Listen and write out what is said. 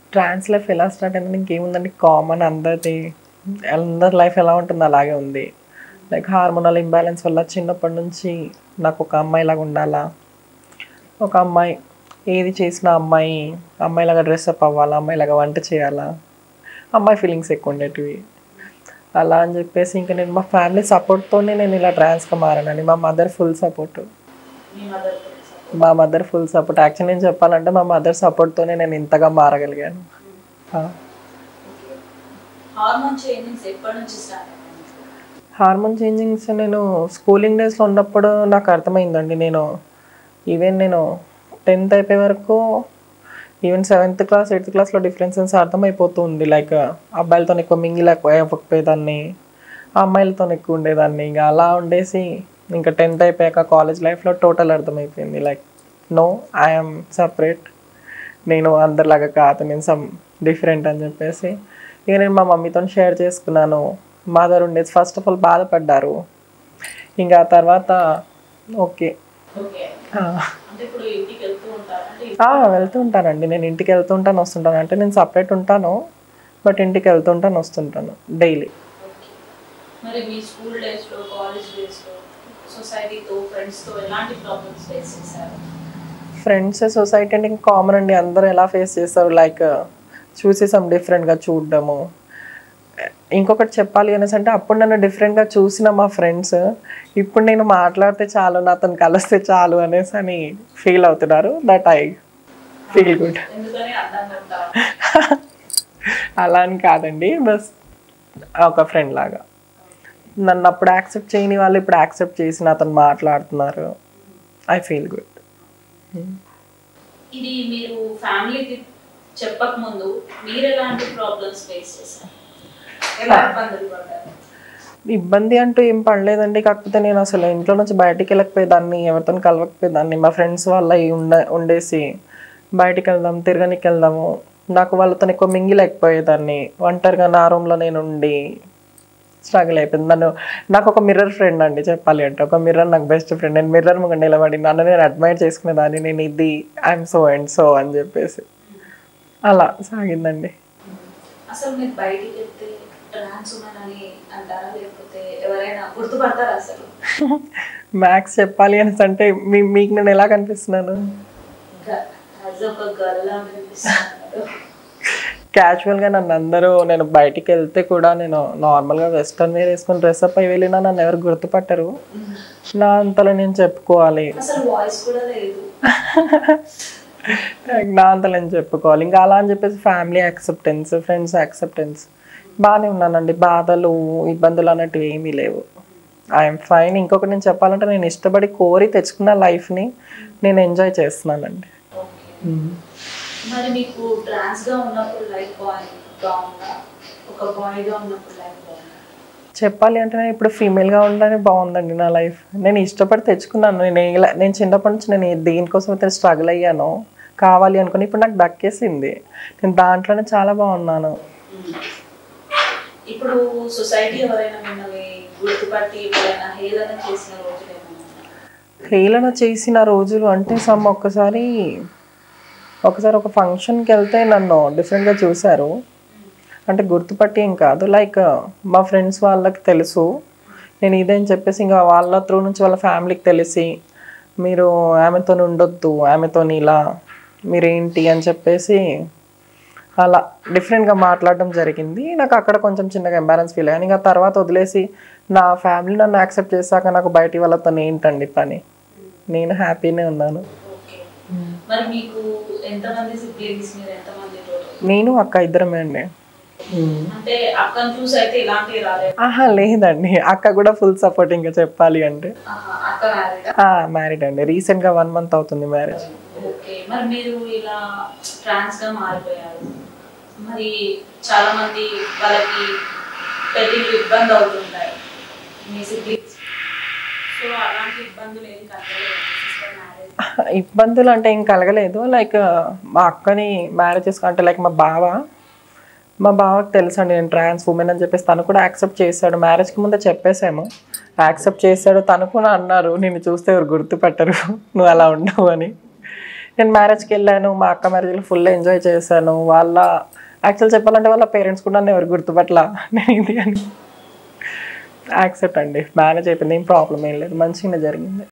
ట్రాన్స్ life ఎలా start అయింది ఇంకేముందండి కామన్ అందరిది అందరి లైఫ్ ఎలా ఉంటుంది అలాగే ఉంది లైక్ హార్మోనల్ ఇంబ్యాలెన్స్ వల్ల చిన్నప్పటి నుంచి నాకు ఒక అమ్మాయిలాగా ఉండాలా ఒక అమ్మాయి ఏది చేసిన అమ్మాయి అమ్మాయిలాగా డ్రెస్అప్ అవ్వాలా అమ్మాయిలాగా వంట చేయాలా అమ్మాయి ఫీలింగ్స్ ఎక్కువ ఉండేటివి అలా అని చెప్పేసి ఇంకా నేను మా ఫ్యామిలీ సపోర్ట్తోనే నేను ఇలా ట్రాన్స్గా మారానండి మా మదర్ ఫుల్ సపోర్ట్ మీ మదర్ మా మదర్ ఫుల్ సపోర్ట్ యాక్చువల్లీ నేను చెప్పాలంటే మా మదర్ సపోర్ట్తోనే నేను ఇంతగా మారగలిగాను ఆ. హార్మోన్ చేంజింగ్స్ ఎప్పటి నుంచి స్టార్ట్ అయ్యాయి హార్మోన్ చేంజింగ్స్ నేను స్కూలింగ్ డేస్లో ఉన్నప్పుడు నాకు అర్థమైందండి నేను ఈవెన్ నేను టెన్త్ అయిపోయే వరకు ఈవెన్ సెవెంత్ క్లాస్ ఎయిత్ క్లాస్లో డిఫరెన్సెస్ అర్థమైపోతుంది లైక్ అబ్బాయిలతో ఎక్కువ మింగిల్ ఎక్కువ అవ్వకపోయేదాన్ని అమ్మాయిలతో ఎక్కువ ఉండేదాన్ని ఇంకా అలా ఉండేసి ఇంకా టెన్త్ అయిపోయాక కాలేజ్ లైఫ్లో టోటల్ అర్థమైపోయింది లైక్ నో ఐఎమ్ సపరేట్ నేను అందరిలాగా కాదు నేను సమ్ డిఫరెంట్ అని చెప్పేసి ఇక నేను మా మమ్మీతో షేర్ చేసుకున్నాను మదర్ ఉండేది ఫస్ట్ ఆఫ్ ఆల్ బాధపడ్డారు ఇంకా ఆ తర్వాత ఓకే ఓకే ఆ, అంటే ఇప్పుడు ఇంటికి వెళ్తూ ఉంటారు అంటే ఆ, వెళ్తూ ఉంటానండి నేను ఇంటికి వెళ్తూ ఉంటాను వస్తుంటాను అంటే నేను సపరేట్ ఉంటాను బట్ ఇంటికి వెళ్తుంటాను వస్తుంటాను డైలీ ఓకే మరి మీ స్కూల్ డేస్లో కాలేజ్ డేస్లో సొసైటీతో ఫ్రెండ్స్తో ఎలాంటి ప్రాబ్లమ్స్ ఫేస్ చేశారు ఫ్రెండ్స్ సొసైటీ అంటే ఇంకా కామన్ అండి అందరూ ఎలా ఫేస్ చేస్తారు లైక్ చూసి సమ్ డిఫరెంట్గా చూడడము ఇంకొకటి చెప్పాలి అనేసి అంటే అప్పుడు నన్ను డిఫరెంట్గా చూసిన మా ఫ్రెండ్స్ ఇప్పుడు నేను మాట్లాడితే చాలు నాతో కలిస్తే చాలు అనేసి అని ఫీల్ అవుతున్నారు దట్ ఐ ఫీల్ గుడ్ ఎందుకని అందంగా ఉంటారు అలా అని కాదండి బస్ ఒక ఫ్రెండ్ లాగా నన్ను అప్పుడు యాక్సెప్ట్ చేయని వాళ్ళు ఇప్పుడు యాక్సెప్ట్ చేసి నాతో మాట్లాడుతున్నారు ఐ ఫీల్ గుడ్ ఇది మీరు ఫ్యామిలీకి చెప్పక ముందు మీరు ఎలాంటి ప్రాబ్లమ్స్ ఫేస్ చేశారు ఎలా ఇబ్బందులు పడ్డారు ఇబ్బంది అంటూ ఏం పడలేదండి కాకపోతే నేను అసలు ఇంట్లో నుంచి బయటికి వెళ్ళకపోయేదాన్ని ఎవరితో కలవకపోయేదాన్ని మా ఫ్రెండ్స్ వాళ్ళ ఉండ ఉండేసి బయటికి వెళ్దాం తిరగనికి వెళ్దాము నాకు వాళ్ళతో ఎక్కువ మింగిలేకపోయేదాన్ని ఒంటరిగా నా రూమ్లో నేను ఉండి స్ట్రగుల్ అయిపోయింది నన్ను నాకు ఒక మిర్రర్ ఫ్రెండ్ అండి చెప్పాలి అంటే ఒక మిర్రర్ నాకు బెస్ట్ ఫ్రెండ్ నేను మిర్రర్ ముందు నిలబడి నన్ను నేను అడ్మైర్ చేసుకునేదాన్ని నేను ఇది ఐఎమ్ సో అండ్ సో అని చెప్పేసి అలా సాగిందండి అసలు మీరు బయటికి వెళ్తే ట్రాన్స్ ఉమెన్ అని అంటారా లేకపోతే ఎవరైనా గుర్తుపడతారా అసలు మ్యాథ్స్ చెప్పాలి అనేసి అంటే మీ మీకు నేను ఎలా కనిపిస్తున్నాను యాజ్ ఒక గర్ల్ లా కనిపిస్తున్నారు క్యాజువల్గా నన్ను అందరూ నేను బయటికి వెళ్తే కూడా నేను నార్మల్గా వెస్ట్రన్ వేర్ వేసుకొని డ్రెస్ అప్ అయి వెళ్ళినా నన్ను ఎవరు గుర్తుపట్టరు నా అంతలో నేను చెప్పుకోవాలి అసలు వాయిస్ కూడా లేదు నా అంతలో నేను చెప్పుకోవాలి ఇంకా అలా అని చెప్పేసి ఫ్యామిలీ యాక్సెప్టెన్స్ ఫ్రెండ్స్ యాక్సెప్టెన్స్ బాగానే ఉన్నానండి బాధలు ఇబ్బందులు అన్నట్టు ఏమీ లేవు ఐఎమ్ ఫైన్ ఇంకొకటి నేను చెప్పాలంటే నేను ఇష్టపడి కోరి తెచ్చుకున్న లైఫ్ని నేను ఎంజాయ్ చేస్తున్నానండి ఓకే మరి మీకు ట్రాన్స్ గా ఉన్నప్పుడు లైఫ్ బాయ్ బాగుందా ఒక బాయ్ గా ఉన్నప్పుడు లైఫ్ బాగుందా చెప్పాలి అంటే నేను ఇప్పుడు ఫీమేల్గా ఉండడానికి బాగుందండి నా లైఫ్ నేను ఇష్టపడి తెచ్చుకున్నాను నేను ఇలా- నేను చిన్నప్పటి నుంచి నేను దేనికోసం అయితే స్ట్రగుల్ అయ్యానో కావాలి అనుకుని ఇప్పుడు నాకు దక్కేసింది నేను దాంట్లోనే చాలా బాగున్నాను ఇప్పుడు సొసైటీ ఎవరైనా మిమ్మల్ని గుర్తుపట్టి ఎవరైనా హేళన చేసిన రోజులు ఏమైనా ఉన్నాయా? హేళన చేసిన రోజులు అంటే సమ్ ఒక్కసారి ఒకసారి ఒక ఫంక్షన్కి వెళ్తే నన్ను డిఫరెంట్గా చూశారు అంటే గుర్తుపట్టి ఏం కాదు లైక్ మా ఫ్రెండ్స్ వాళ్ళకి తెలుసు నేను ఇదేం చెప్పేసి ఇంకా వాళ్ళ త్రూ నుంచి వాళ్ళ ఫ్యామిలీకి తెలిసి మీరు ఆమెతో ఉండొద్దు ఆమెతో ఇలా మీరేంటి అని చెప్పేసి అలా డిఫరెంట్గా మాట్లాడడం జరిగింది నాకు అక్కడ కొంచెం చిన్నగా ఎంబారెన్స్ ఫీల్ అయ్యాను ఇంకా తర్వాత వదిలేసి నా ఫ్యామిలీ నన్ను యాక్సెప్ట్ చేశాక నాకు బయటి వాళ్ళతో ఏంటండి పని నేను హ్యాపీనే ఉన్నాను ఓకే మరి మీకు ఎంతమంది సిబ్లింగ్స్ మీరు ఎంతమంది టోటల్ నేను అక్క ఇద్దరమే అండి అంటే అక్కను చూసి అయితే ఇలాంటివి రాలేదు ఆహా లేదండి అక్క కూడా ఫుల్ సపోర్ట్ ఇంకా చెప్పాలి అంటే ఆహా, అక్క మ్యారీడ్ మ్యారీడ్ అండి రీసెంట్గా వన్ మంత్ అవుతుంది మ్యారేజ్ ఓకే మరి మీరు ఇలా ట్రాన్స్ గా మారిపోయారు మరి చాలా మంది వాళ్ళకి పెళ్ళిళ్ళు ఇబ్బంది అవుతుంటాయి మీ సిబ్లింగ్స్ సో అలాంటి ఇబ్బందులు ఏం కలగలేదు సిస్టర్ మ్యారేజ్ ఇబ్బందులు అంటే ఏం కలగలేదు లైక్ మా అక్కని మ్యారేజ్ చేసుకుని అంటే లైక్ మా బావ మా బావకి తెలుసు అండి నేను ట్రాన్స్ ఉమెన్ అని చెప్పేసి తను కూడా యాక్సెప్ట్ చేశాడు మ్యారేజ్కి ముందే చెప్పేసాము యాక్సెప్ట్ చేశాడు తను కూడా అన్నారు నిన్ను చూస్తే ఎవరు గుర్తుపట్టరు నువ్వు అలా ఉండవు అని నేను మ్యారేజ్కి వెళ్ళాను మా అక్క మ్యారేజ్లో ఫుల్ ఎంజాయ్ చేశాను వాళ్ళ యాక్చువల్ చెప్పాలంటే వాళ్ళ పేరెంట్స్ కూడా నన్ను ఎవరు గుర్తుపట్ల నేను ఇది అని యాక్సెప్ట్ అండి మేనేజ్ అయిపోయింది ఏం ప్రాబ్లం ఏం లేదు మంచిగానే జరిగింది